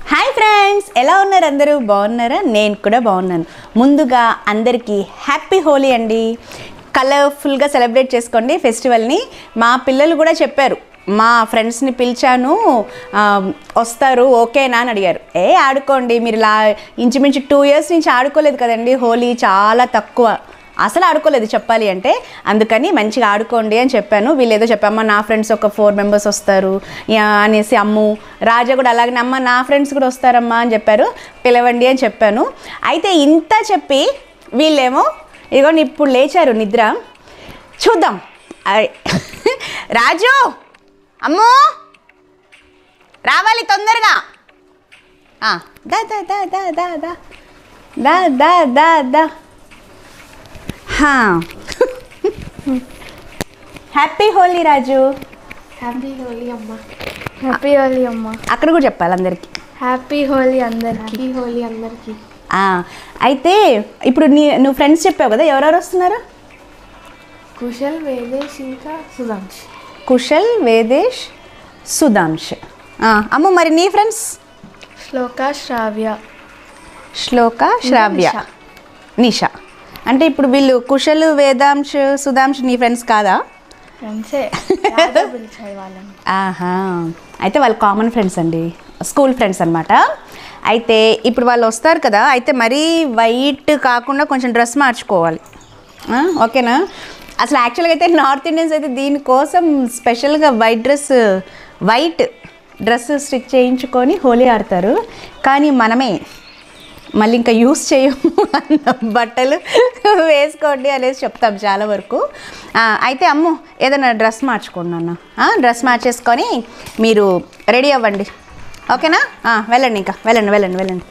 Hi friends ఎలా ఉన్నారు అందరూ బాగున్నారా నేను కూడా బాగున్నాను ముందుగా అందరికీ హ్యాపీ హోలీ అండి కలర్ఫుల్గా సెలబ్రేట్ చేసుకోండి ఫెస్టివల్ని మా పిల్లలు కూడా చెప్పారు మా ఫ్రెండ్స్ని పిలిచాను ఆ, వస్తారు ఓకేనా అని అడిగారు ఏ ఆడుకోండి మీరు ఇలా ఇంచుమించు టూ ఇయర్స్ నుంచి ఆడుకోలేదు కదండి హోలీ చాలా తక్కువ అసలు ఆడుకోలేదు చెప్పాలి అంటే అందుకని మంచిగా ఆడుకోండి అని చెప్పాను వీళ్ళు ఏదో చెప్పామ్మా నా ఫ్రెండ్స్ ఒక ఫోర్ మెంబర్స్ వస్తారు యా అనేసి అమ్ము రాజా కూడా అలాగే అమ్మ నా ఫ్రెండ్స్ కూడా వస్తారమ్మా అని చెప్పారు పిలవండి అని చెప్పాను అయితే ఇంత చెప్పి వీళ్ళేమో ఇదిగోండి ఇప్పుడు లేచారు నిద్ర చూద్దాం అయ్. రాజు అమ్మో రావాలి తొందరగా ఆ, దా దా దా దా దా దా దా దా దా దా హా. హ్యాపీ హోలీ రాజు హ్యాపీ హోలీ అమ్మ హ్యాపీ హోలీ అమ్మ అక్కడ కూడా చెప్పాలి అందరికి హ్యాపీ హోలీ అందరికి హ్యాపీ హోలీ అందరికి ఆ, అయితే ఇప్పుడు నీ నువ్వు ఫ్రెండ్స్ చెప్పావు కదా ఎవరెవరు వస్తున్నారు కుశల్ వేదేశ్ ఇంకా సుధాంష్ కుశల్ వేదేశ్ సుధాంష్ ఆ, అమ్మ మరి నీ ఫ్రెండ్స్ శ్లోక శ్రావ్య శ్లోక శ్రావ్య నిషా. నిషా అంటే ఇప్పుడు వీళ్ళు కుశల్ వేదాంశ్ సుధాంశ్ నీ ఫ్రెండ్స్ కాదా ఫ్రెండ్సే రాజా పిలిచాయి వాళ్ళని ఆహా అయితే వాళ్ళు కామన్ ఫ్రెండ్స్ అండి స్కూల్ ఫ్రెండ్స్ అనమాట అయితే ఇప్పుడు వాళ్ళు వస్తారు కదా అయితే మరీ వైట్ కాకుండా కొంచెం డ్రెస్ మార్చుకోవాలి ఆ, ఓకేనా అసలు యాక్చువల్గా అయితే నార్త్ ఇండియన్స్ అయితే దీనికోసం స్పెషల్గా white dress white dress stitch చేయించుకొని హోలీ ఆడతారు కానీ మనమే మళ్ళీ ఇంకా యూస్ చేయము అన్న బట్టలు వేసుకోండి అనేసి చెప్తాం చాలా వరకు ఆ, అయితే అమ్ము ఏదైనా డ్రెస్ మార్చుకోండి అన్న డ్రెస్ మార్చేసుకొని మీరు రెడీ అవ్వండి ఓకేనా ఆ, వెళ్ళండి ఇంకా వెళ్ళండి వెళ్ళండి వెళ్ళండి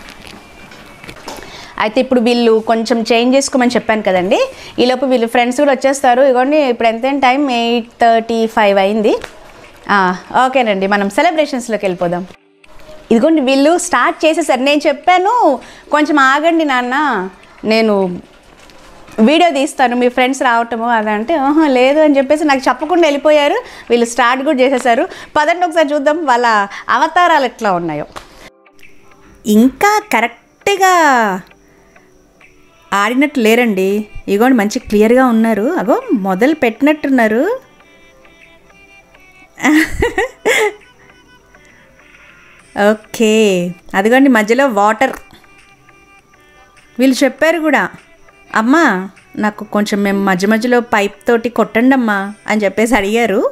అయితే ఇప్పుడు వీళ్ళు కొంచెం చేంజ్ చేసుకోమని చెప్పాను కదండి ఈలోపు వీళ్ళు ఫ్రెండ్స్ కూడా వచ్చేస్తారు ఇగోండి ఇప్పుడు ఎంత టైం ఎయిట్ థర్టీ ఫైవ్ అయింది ఆ, ఓకేనండి మనం సెలబ్రేషన్స్లోకి వెళ్ళిపోదాం ఇదిగోండి వీళ్ళు స్టార్ట్ చేసేసారు నేను చెప్పాను కొంచెం ఆగండి నాన్న నేను వీడియో తీస్తాను మీ ఫ్రెండ్స్ రావటము అదంటే ఆహా లేదు అని చెప్పేసి నాకు చెప్పకుండా వెళ్ళిపోయారు వీళ్ళు స్టార్ట్ కూడా చేసేసారు పదండి ఒకసారి చూద్దాం వాళ్ళ అవతారాలు ఎట్లా ఉన్నాయో ఇంకా కరెక్ట్గా ఆడినట్టు లేరండి ఇగోండి మంచి క్లియర్గా ఉన్నారు అగో మొదలు పెట్టినట్టున్నారు ఓకే అదిగోండి మధ్యలో వాటర్ వీళ్ళు చెప్పారు కూడా అమ్మా నాకు కొంచెం మేము మధ్య మధ్యలో పైప్ తోటి కొట్టండి అమ్మా అని చెప్పేసి అడిగారు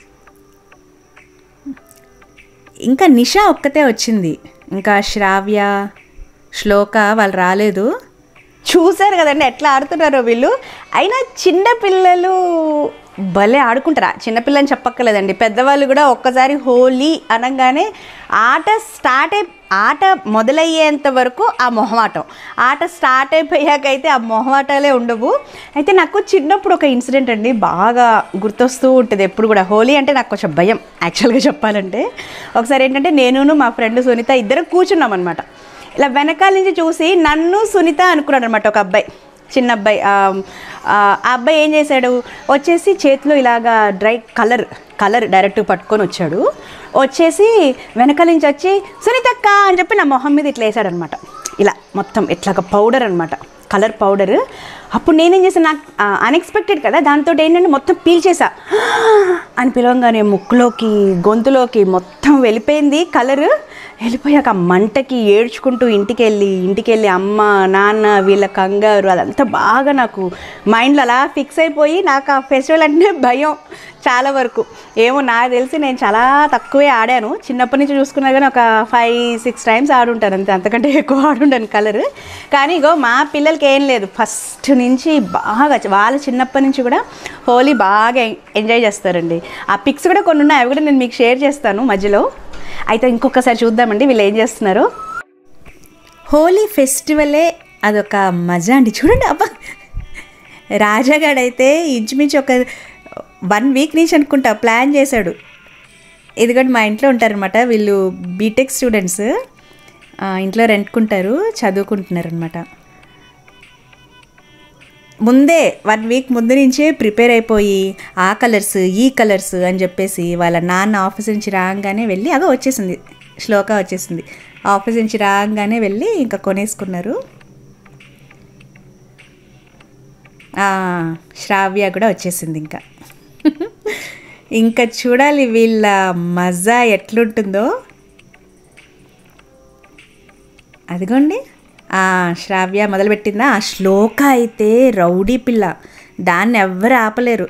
ఇంకా నిషా ఒక్కతే వచ్చింది ఇంకా శ్రావ్య శ్లోక వాళ్ళు రాలేదు చూశారు కదండి ఎట్లా ఆడుతున్నారో వీళ్ళు అయినా చిన్న పిల్లలు భలే ఆడుకుంటారా చిన్నపిల్లని చెప్పక్కర్లేదండి పెద్దవాళ్ళు కూడా ఒక్కసారి హోలీ అనగానే ఆట స్టార్ట్ అయి ఆట మొదలయ్యేంత వరకు ఆ మొహమాటం ఆట స్టార్ట్ అయిపోయాకైతే ఆ మొహమాటాలే ఉండవు అయితే నాకు చిన్నప్పుడు ఒక ఇన్సిడెంట్ అండి బాగా గుర్తొస్తూ ఉంటుంది ఎప్పుడు కూడా హోలీ అంటే నాకు కొంచెం భయం యాక్చువల్గా చెప్పాలంటే ఒకసారి ఏంటంటే నేను మా ఫ్రెండ్ సునీత ఇద్దరం కూర్చున్నాం అనమాట ఇలా వెనకాల నుంచి చూసి నన్ను సునీత అనుకున్నాడు అనమాట ఒక అబ్బాయి చిన్న అబ్బాయి ఆ ఆ అబ్బాయి ఏం చేశాడు వచ్చేసి చేతిలో ఇలాగా డ్రై కలర్ కలర్ డైరెక్ట్ పట్టుకొని వచ్చాడు వచ్చేసి వెనకాల నుంచి వచ్చి సునీతక్క అని చెప్పి నా మొహం మీద ఇట్లా వేసాడనమాట ఇలా మొత్తం ఇట్లాగ పౌడర్ అనమాట కలర్ పౌడర్ అప్పుడు నేనేం చేశాను నాకు అన్ఎక్స్పెక్టెడ్ కదా దాంతో ఏంటంటే మొత్తం పీల్చేసా అని పిలవంగానే ముక్కులోకి గొంతులోకి మొత్తం వెళ్ళిపోయింది కలర్ వెళ్ళిపోయాక ఆ మంటకి ఏడ్చుకుంటూ ఇంటికి వెళ్ళి ఇంటికి వెళ్ళి అమ్మ నాన్న వీళ్ళ కంగారు అదంతా బాగా నాకు మైండ్లో అలా ఫిక్స్ అయిపోయి నాకు ఆ ఫెస్టివల్ అంటే భయం చాలా వరకు ఏమో నాకు తెలిసి నేను చాలా తక్కువే ఆడాను చిన్నప్పటి నుంచి చూసుకున్నా కానీ ఒక ఫైవ్ సిక్స్ టైమ్స్ ఆడుంటాను అంతే అంతకంటే ఎక్కువ ఆడుంటాను కలర్ కానీ ఇగో మా పిల్లలకి ఏం లేదు ఫస్ట్ నుంచి బాగా వాళ్ళ చిన్నప్పటి నుంచి కూడా హోలీ బాగా ఎంజాయ్ చేస్తారండి ఆ పిక్స్ కూడా కొన్ని ఉన్నాయి అవి కూడా నేను మీకు షేర్ చేస్తాను మధ్యలో అయితే ఇంకొకసారి చూద్దామండి వీళ్ళు ఏం చేస్తున్నారు హోలీ ఫెస్టివలే అదొక మజా అండి చూడండి అబ్బా రాజాగాడైతే ఇంచుమించు ఒక వన్ వీక్ నుంచి అనుకుంటా ప్లాన్ చేశాడు ఇదిగోండి మా ఇంట్లో ఉంటారనమాట వీళ్ళు బీటెక్ స్టూడెంట్స్ ఆ, ఇంట్లో రెంట్కుంటారు చదువుకుంటున్నారు అనమాట ముందే వన్ వీక్ ముందు నుంచే ప్రిపేర్ అయిపోయి ఆ కలర్స్ ఈ కలర్స్ అని చెప్పేసి వాళ్ళ నాన్న ఆఫీస్ నుంచి రాగానే వెళ్ళి అగో వచ్చేసింది శ్లోక వచ్చేసింది ఆఫీస్ నుంచి రాగానే వెళ్ళి ఇంకా కొనేసుకున్నారు ఆ, శ్రావ్య కూడా వచ్చేసింది ఇంకా ఇంకా చూడాలి వీళ్ళ మజా ఎట్లుంటుందో అదిగోండి ఆ శ్రావ్య మొదలుపెట్టిందా ఆ శ్లోక అయితే రౌడీ పిల్ల దాన్ని ఎవ్వరు ఆపలేరు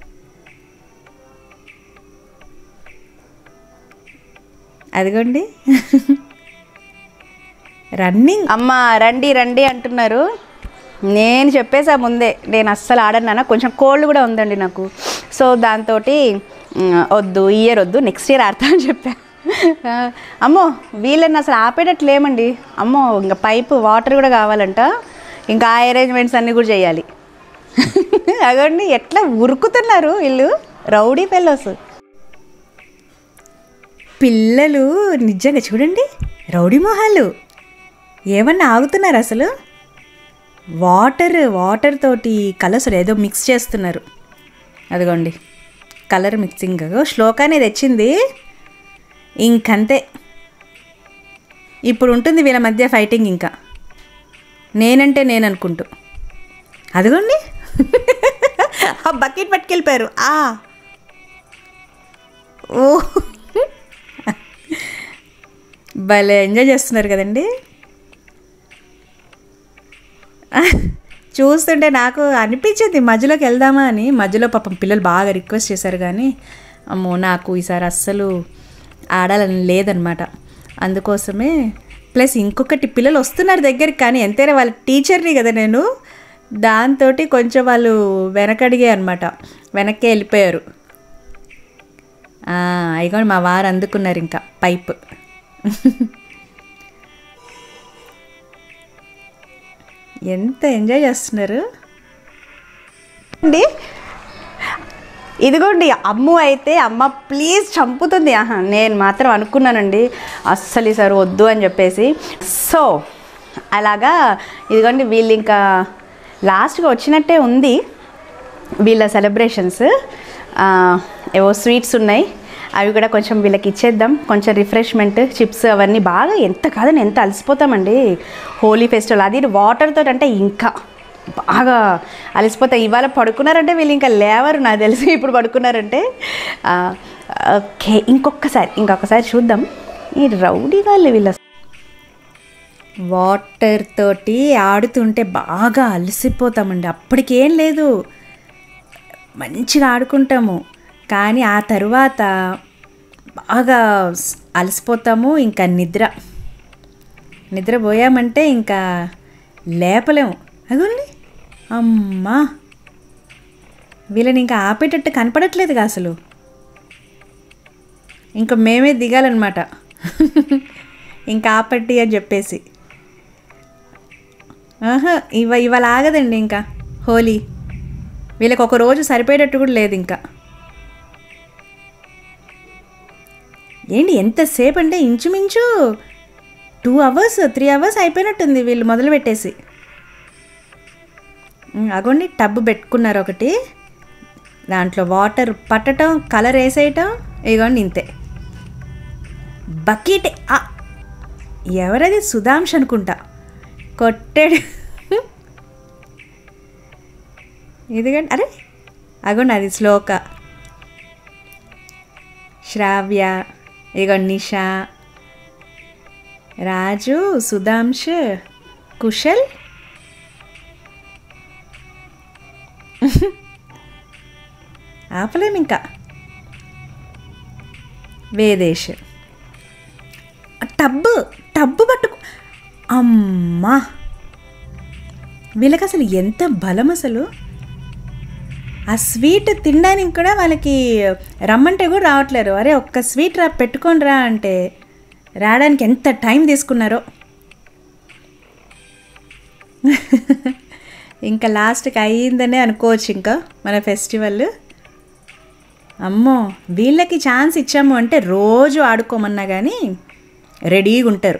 అదిగోండి రన్నింగ్ అమ్మ రండి రండి అంటున్నారు నేను చెప్పేసా ముందే నేను అస్సలు ఆడన్నానా కొంచెం కోల్డ్ కూడా ఉందండి నాకు సో దాంతో వద్దు ఈ ఇయర్ వద్దు నెక్స్ట్ ఇయర్ ఆడతా అని చెప్పా ఆ, అమ్మో వీళ్ళని అసలు ఆపేటట్లేమండి అమ్మో ఇంకా పైపు వాటర్ కూడా కావాలంట ఇంకా ఆ అరేంజ్మెంట్స్ అన్నీ కూడా చేయాలి అదండి ఎట్లా ఉరుకుతున్నారు వీళ్ళు రౌడీ ఫెలోస్ పిల్లలు నిజంగా చూడండి రౌడీ మొహాలు ఏమన్నా ఆగుతున్నారు అసలు వాటర్ వాటర్ తోటి కలర్స్ ఏదో మిక్స్ చేస్తున్నారు అదిగోండి కలర్ మిక్సింగ్ శ్లోకానే తెచ్చింది ఇంకంతే ఇప్పుడు ఉంటుంది వీళ్ళ మధ్య ఫైటింగ్ ఇంకా నేనంటే నేను అనుకుంటూ అదిగోండి ఆ బకెట్ పట్టుకెళ్ళిపోయారు ఆ ఓ భలే ఎంజాయ్ చేస్తున్నారు కదండి చూస్తుంటే నాకు అనిపించింది మధ్యలోకి వెళ్దామా అని మధ్యలో పాపం పిల్లలు బాగా రిక్వెస్ట్ చేశారు కానీ అమ్మో నాకు ఈసారి అస్సలు ఆడాలని లేదనమాట అందుకోసమే ప్లస్ ఇంకొకటి పిల్లలు వస్తున్నారు దగ్గరికి కానీ ఎంతైనా వాళ్ళ టీచర్ని కదా నేను దాంతో కొంచెం వాళ్ళు వెనకడిగే అనమాట వెనక్కే వెళ్ళిపోయారు అయిగోండి మా వారు అందుకున్నారు ఇంకా పైప్ ఎంత ఎంజాయ్ చేస్తున్నారు అండి ఇదిగోండి అమ్ము అయితే అమ్మ ప్లీజ్ చంపుతుంది ఆహా నేను మాత్రం అనుకున్నానండి అస్సలు ఈసారి వద్దు అని చెప్పేసి సో అలాగా ఇదిగోండి వీళ్ళు ఇంకా లాస్ట్గా వచ్చినట్టే ఉంది వీళ్ళ సెలబ్రేషన్స్ ఏవో స్వీట్స్ ఉన్నాయి అవి కూడా కొంచెం వీళ్ళకి ఇచ్చేద్దాం కొంచెం రిఫ్రెష్మెంట్ చిప్స్ అవన్నీ బాగా ఎంత కాదని ఎంత అలసిపోతామండి హోలీ ఫెస్టివల్ అది వాటర్తో అంటే ఇంకా బాగా అలసిపోతాయి ఇవాళ పడుకున్నారంటే వీళ్ళు ఇంకా లేవరు నాకు తెలిసి ఇప్పుడు పడుకున్నారంటే ఆ, ఓకే ఇంకొకసారి ఇంకొకసారి చూద్దాం ఈ రౌడీ వాళ్ళు వీళ్ళ వాటర్ తోటి ఆడుతుంటే బాగా అలసిపోతామండి అప్పటికేం లేదు మంచిగా ఆడుకుంటాము కానీ ఆ తర్వాత బాగా స్- అలసిపోతాము ఇంకా నిద్ర నిద్రపోయామంటే ఇంకా లేపలేము అదండి అమ్మా వీళ్ళని ఇంకా ఆపేటట్టు కనపడట్లేదుగా అసలు ఇంకా మేమే దిగాలన్నమాట ఇంకా ఆపట్టి అని చెప్పేసి ఆహా ఇవ ఇవాళ ఆగదండి ఇంకా హోలీ వీళ్ళకి ఒక రోజు సరిపోయేటట్టు కూడా లేదు ఇంకా ఏంటి ఎంతసేపు అంటే ఇంచుమించు టూ అవర్స్ త్రీ అవర్స్ అయిపోయినట్టుంది వీళ్ళు మొదలు పెట్టేసి ఉమ్, అగోండి టబ్ పెట్టుకున్నారు ఒకటి దాంట్లో వాటర్ పట్టటం కలర్ వేసేయటం ఇగోండి ఇంతే బకెట్ ఆ, ఎవరది సుధాంష్ అనుకుంటా కొట్టాడు ఇదిగండి అరే అగోండి అది శ్లోక శ్రావ్య ఇదిగోండి నిషా రాజు సుధాంష్ కుశల్ ఆపలేము ఇంకా వేదేశ్ టబ్బు టబ్బు పట్టుకు అమ్మా వీళ్ళకి అసలు ఎంత బలం అసలు ఆ స్వీట్ తినడానికి కూడా వాళ్ళకి రమ్మంటే కూడా రావట్లేరు అరే ఒక్క స్వీట్ రా పెట్టుకొని రా అంటే రావడానికి ఎంత టైం తీసుకున్నారో ఇంకా లాస్ట్కి అయ్యిందనే అనుకోవచ్చు ఇంకా మన ఫెస్టివల్ అమ్మో వీళ్ళకి ఛాన్స్ ఇచ్చాము అంటే రోజు ఆడుకోమన్నా కానీ రెడీగా ఉంటారు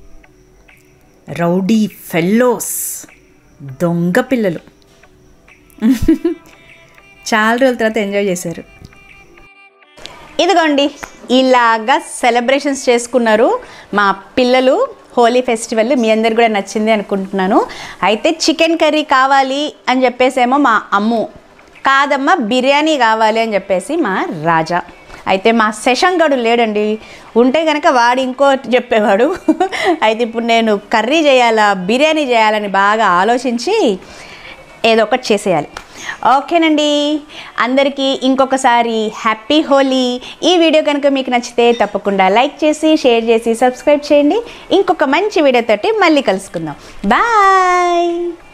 రౌడీ ఫెల్లోస్ దొంగ పిల్లలు చాలా రోజుల తర్వాత ఎంజాయ్ చేశారు ఇదిగోండి ఇలాగా సెలబ్రేషన్స్ చేసుకున్నారు మా పిల్లలు హోలీ ఫెస్టివల్ మీ అందరికి కూడా నచ్చింది అనుకుంటున్నాను అయితే చికెన్ కర్రీ కావాలి అని చెప్పేసేమో మా అమ్ము కాదమ్మా బిర్యానీ కావాలి అని చెప్పేసి మా రాజా అయితే మా శశంగడు లేడండి ఉంటే కనుక వాడు ఇంకో చెప్పేవాడు అయితే ఇప్పుడు నేను కర్రీ చేయాలా బిర్యానీ చేయాలని బాగా ఆలోచించి ఏదో ఒకటి చేసేయాలి ఓకేనండి అందరికీ ఇంకొకసారి హ్యాపీ హోలీ ఈ వీడియో కనుక మీకు నచ్చితే తప్పకుండా లైక్ చేసి షేర్ చేసి సబ్స్క్రైబ్ చేయండి ఇంకొక మంచి వీడియోతోటి మళ్ళీ కలుసుకుందాం బాయ్